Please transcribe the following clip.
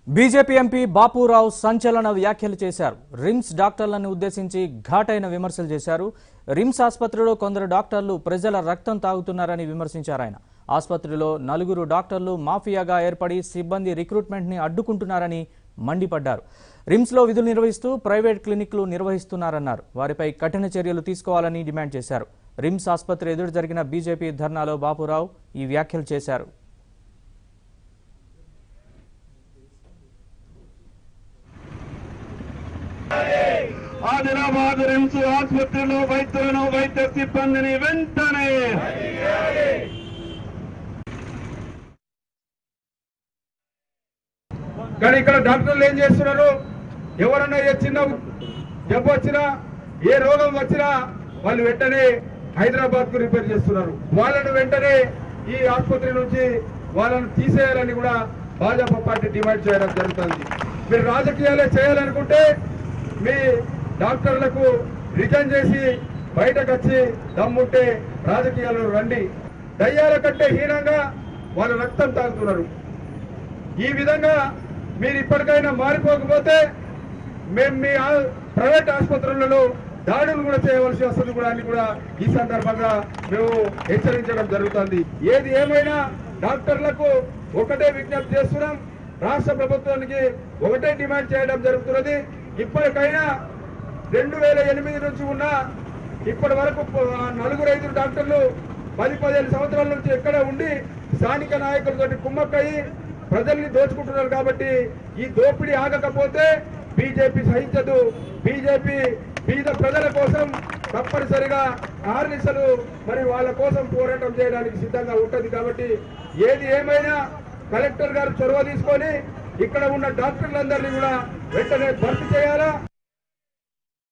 BJP MP Bapurao సంచలన వ్యాఖ్యలు చేశారు రిమ్స్ డాక్టర్లను ఉద్దేశించి ఘాటైన విమర్శలు చేశారు రిమ్స్ ఆసుపత్రిలో కొందరు డాక్టర్లు ప్రజల రక్తం తాగుతున్నారని విమర్శించారు ఆయన ఆసుపత్రిలో నలుగురు డాక్టర్లు మాఫియాగా ఏర్పడి సిబ్బంది రిక్రూట్మెంట్ ని అడ్డుకుంటున్నారని మండిపడ్డారు రిమ్స్లో విధులు నిర్వహిస్తూ ప్రైవేట్ క్లినిక్లు నిర్వహిస్తున్నారన్నారు వారిపై కఠిన చర్యలు తీసుకోవాలని డిమాండ్ చేశారు రిమ్స్ ఆసుపత్రి ఎదురు జరిగిన బీజేపీ ధర్నాలో బాపురావు ఈ వ్యాఖ్యలు చేశారు ఆదిలాబాద్ రిమ్స్ ఆసుపత్రిలో వైద్యులను వైద్య సిబ్బందిని వెంటనే కానీ ఇక్కడ డాక్టర్లు ఏం చేస్తున్నారు ఎవరన్నా ఏ చిన్న జబ్బు వచ్చినా ఏ రోగం వచ్చినా వాళ్ళు వెంటనే హైదరాబాద్ కు రిపేర్ చేస్తున్నారు వాళ్ళని వెంటనే ఈ ఆసుపత్రి నుంచి వాళ్ళని తీసేయాలని కూడా భాజపా పార్టీ డిమాండ్ చేయడం జరుగుతుంది మీరు రాజకీయాలే చేయాలనుకుంటే మీ డాక్టర్లకు రిజైన్ చేసి బయటకు వచ్చి దమ్ముంటే రాజకీయాల్లో రండి దయ్యాల కంటే హీనంగా వాళ్ళ రక్తం తాగుతున్నారు ఈ విధంగా మీరు ఇప్పటికైనా మారిపోకపోతే మేము మీ ఆ- ప్రైవేట్ ఆసుపత్రులలో దాడులు కూడా చేయవలసి వస్తుంది కూడా అని కూడా ఈ సందర్భంగా మేము హెచ్చరించడం జరుగుతుంది ఏది ఏమైనా డాక్టర్లకు ఒకటే విజ్ఞప్తి చేస్తున్నాం రాష్ట్ర ప్రభుత్వానికి ఒకటే డిమాండ్ చేయడం జరుగుతున్నది ఇప్పటికైనా రెండు వేల ఎనిమిది నుంచి ఉన్న ఇప్పటి వరకు ప- నలుగురు ఐదుగురు డాక్టర్లు పది పదిహేను సంవత్సరాల నుంచి ఎక్కడ ఉండి స్థానిక నాయకులతో కుమ్మక్కయి ప్రజల్ని దోచుకుంటున్నారు కాబట్టి ఈ దోపిడీ ఆగకపోతే బీజేపీ సహించదు బీజేపీ బీద ప్రజల కోసం తప్పనిసరిగా ఆర్నిసలు మరి వాళ్ళ కోసం పోరాటం చేయడానికి సిద్ధంగా ఉంటది కాబట్టి ఏది ఏమైనా కలెక్టర్ గారు చొరవ తీసుకొని ఇక్కడ ఉన్న డాక్టర్లందరినీ కూడా వెంటనే భర్తీ చేయాలా